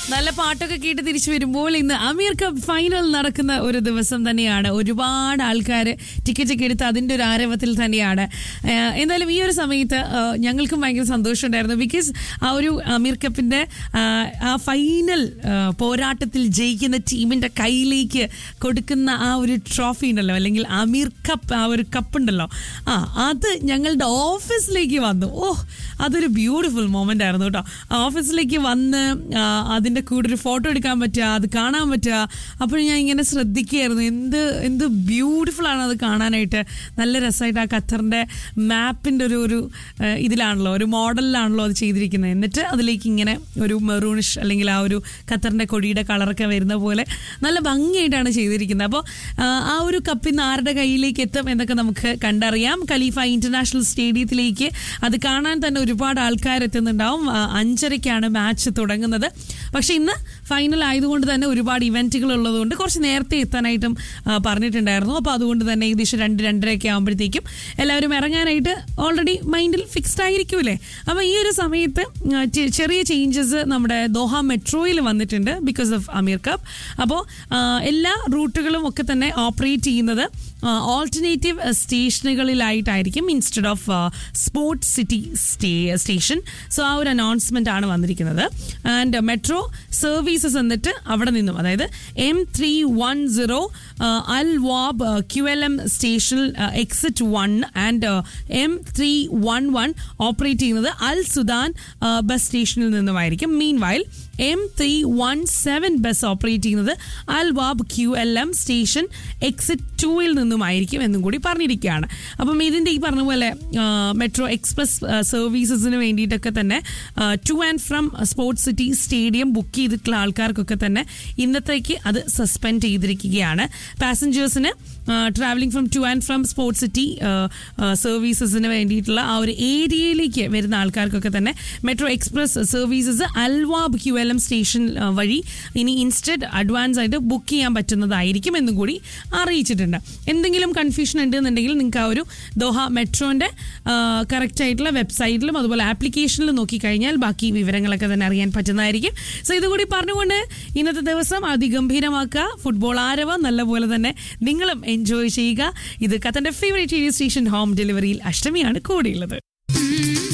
നല്ല പാട്ടൊക്കെ കേട്ട് തിരിച്ചു വരുമ്പോൾ ഇന്ന് അമീർ കപ്പ് ഫൈനൽ നടക്കുന്ന ഒരു ദിവസം തന്നെയാണ് ഒരുപാട് ആൾക്കാർ ടിക്കറ്റ് ഒക്കെ എടുത്ത് അതിന്റെ ഒരു ആരവത്തിൽ തന്നെയാണ് ഏഹ് എന്തായാലും ഈ ഒരു സമയത്ത് ഏഹ് ഞങ്ങൾക്കും ഭയങ്കര സന്തോഷമുണ്ടായിരുന്നു ബിക്കോസ് ആ ഒരു അമീർ കപ്പിന്റെ ആഹ് ആ ഫൈനൽ ഏഹ് പോരാട്ടത്തിൽ ജയിക്കുന്ന ടീമിന്റെ കയ്യിലേക്ക് കൊടുക്കുന്ന ആ ഒരു ട്രോഫി ഉണ്ടല്ലോ അല്ലെങ്കിൽ അമീർ കപ്പ് ആ ഒരു കപ്പ് ഉണ്ടല്ലോ ആ അത് ഞങ്ങളുടെ ഓഫീസിലേക്ക് വന്നു ഓ അതൊരു ബ്യൂട്ടിഫുൾ മൊമെന്റ് ആയിരുന്നു കേട്ടോ ഓഫീസിലേക്ക് വന്ന് ആ, അതിന്റെ കൂടെ ഒരു ഫോട്ടോ എടുക്കാൻ പറ്റുക അത് കാണാൻ പറ്റുക അപ്പോൾ ഞാൻ ഇങ്ങനെ ശ്രദ്ധിക്കുകയായിരുന്നു എന്ത് എന്ത് ബ്യൂട്ടിഫുൾ ആണ് അത് കാണാനായിട്ട് നല്ല രസമായിട്ട് ആ ഖത്തറിന്റെ മാപ്പിന്റെ ഒരു ഒരു ആ, ഇതിലാണല്ലോ ഒരു മോഡലിലാണല്ലോ അത് ചെയ്തിരിക്കുന്നത് എന്നിട്ട് അതിലേക്ക് ഇങ്ങനെ ഒരു മെറൂണിഷ് അല്ലെങ്കിൽ ആ ഒരു ഖത്തറിന്റെ കൊടിയുടെ കളറൊക്കെ വരുന്ന പോലെ നല്ല ഭംഗിയായിട്ടാണ് ചെയ്തിരിക്കുന്നത് അപ്പോൾ ആ ഒരു കപ്പ് ഇന്ന് ആരുടെ കയ്യിലേക്ക് എത്തും എന്നൊക്കെ നമുക്ക് കണ്ടറിയാം ഖലീഫ ഇന്റർനാഷണൽ സ്റ്റേഡിയത്തിലേക്ക് അത് കാണാൻ തന്നെ ഒരുപാട് ആൾക്കാർ എത്തുന്നുണ്ടാവും ആ, അഞ്ചരയ്ക്കാണ് മാച്ച് തുടങ്ങുന്നത് പക്ഷെ ഇന്ന് ഫൈനൽ ആയതുകൊണ്ട് തന്നെ ഒരുപാട് ഇവന്റുകൾ ഉള്ളതുകൊണ്ട് കുറച്ച് നേരത്തെ എത്താനായിട്ടും ആ, പറഞ്ഞിട്ടുണ്ടായിരുന്നു അപ്പോൾ അതുകൊണ്ട് തന്നെ ഏകദേശം രണ്ട് രണ്ടരയൊക്കെ ആകുമ്പോഴത്തേക്കും എല്ലാവരും ഇറങ്ങാനായിട്ട് ഓൾറെഡി മൈൻഡിൽ ഫിക്സ്ഡ് ആയിരിക്കൂലേ അപ്പോൾ ഈ ഒരു സമയത്ത് ആ, ചെ- ചെറിയ ചേഞ്ചസ് നമ്മുടെ ദോഹ മെട്രോയിൽ വന്നിട്ടുണ്ട് ബിക്കോസ് ഓഫ് അമീർ കപ്പ് അപ്പോൾ എല്ലാ റൂട്ടുകളും ഒക്കെ തന്നെ ഓപ്പറേറ്റ് ചെയ്യുന്നത് ഓൾട്ടർനേറ്റീവ് സ്റ്റേഷനുകളിലായിട്ടായിരിക്കും instead of sports city stay station so ആ ഒരു അനൗൺസ്മെന്റ് ആണ് വന്നിരിക്കുന്നത് ആൻഡ് മെട്രോ സർവീസസ് എന്നിട്ട് അവിടെ നിന്നും അതായത് M three one zero Al Waab Q L M സ്റ്റേഷനിൽ exit one and M three one one operate ചെയ്യുന്നത് അൽ സുദാൻ ബസ് സ്റ്റേഷനിൽ നിന്നുമായിരിക്കും meanwhile M three one seven bus operate ചെയ്യുന്നത് Al Waab Q L M station exit ടൂവിൽ നിന്നുമായിരിക്കും എന്നും കൂടി പറഞ്ഞിരിക്കുകയാണ് അപ്പം ഇതിൻ്റെ ഈ പറഞ്ഞ പോലെ മെട്രോ എക്സ്പ്രസ് സർവീസസിന് വേണ്ടിയിട്ടൊക്കെ തന്നെ to and from sports city stadium book ചെയ്തിട്ടുള്ള ആൾക്കാർക്കൊക്കെ തന്നെ ഇന്നത്തേക്ക് അത് സസ്പെൻഡ് ചെയ്തിരിക്കുകയാണ് പാസഞ്ചേഴ്സിന് travelling from to and from sports city സർവീസസിന് വേണ്ടിയിട്ടുള്ള ആ ഒരു ഏരിയയിലേക്ക് വരുന്ന ആൾക്കാർക്കൊക്കെ തന്നെ metro express services Al Waab Q L M station വഴി ഇനി ഇൻസ്റ്റഡ് അഡ്വാൻസ് ആയിട്ട് ബുക്ക് ചെയ്യാൻ പറ്റുന്നതായിരിക്കും എന്നും കൂടി അറിയിച്ചിട്ടുണ്ട് എന്തെങ്കിലും കൺഫ്യൂഷൻ ഉണ്ടെന്നുണ്ടെങ്കിൽ നിങ്ങൾക്ക് ആ ഒരു ദോഹ മെട്രോന്റെ കറക്റ്റ് ആയിട്ടുള്ള വെബ്സൈറ്റിലും അതുപോലെ ആപ്ലിക്കേഷനിലും നോക്കിക്കഴിഞ്ഞാൽ ബാക്കി വിവരങ്ങളൊക്കെ തന്നെ അറിയാൻ പറ്റുന്നതായിരിക്കും സോ ഇതുകൂടി പറഞ്ഞുകൊണ്ട് ഇന്നത്തെ ദിവസം അതിഗംഭീരമാക്കുക ഫുട്ബോൾ ആരവം നല്ലപോലെ തന്നെ നിങ്ങളും എൻജോയ് ചെയ്യുക ഇത് കത്തന്റെ ഫേവറേറ്റ് റേഡിയോ സ്റ്റേഷൻ ഹോം ഡെലിവറിയിൽ അഷ്ടമിയാണ് കൂടെയുള്ളത്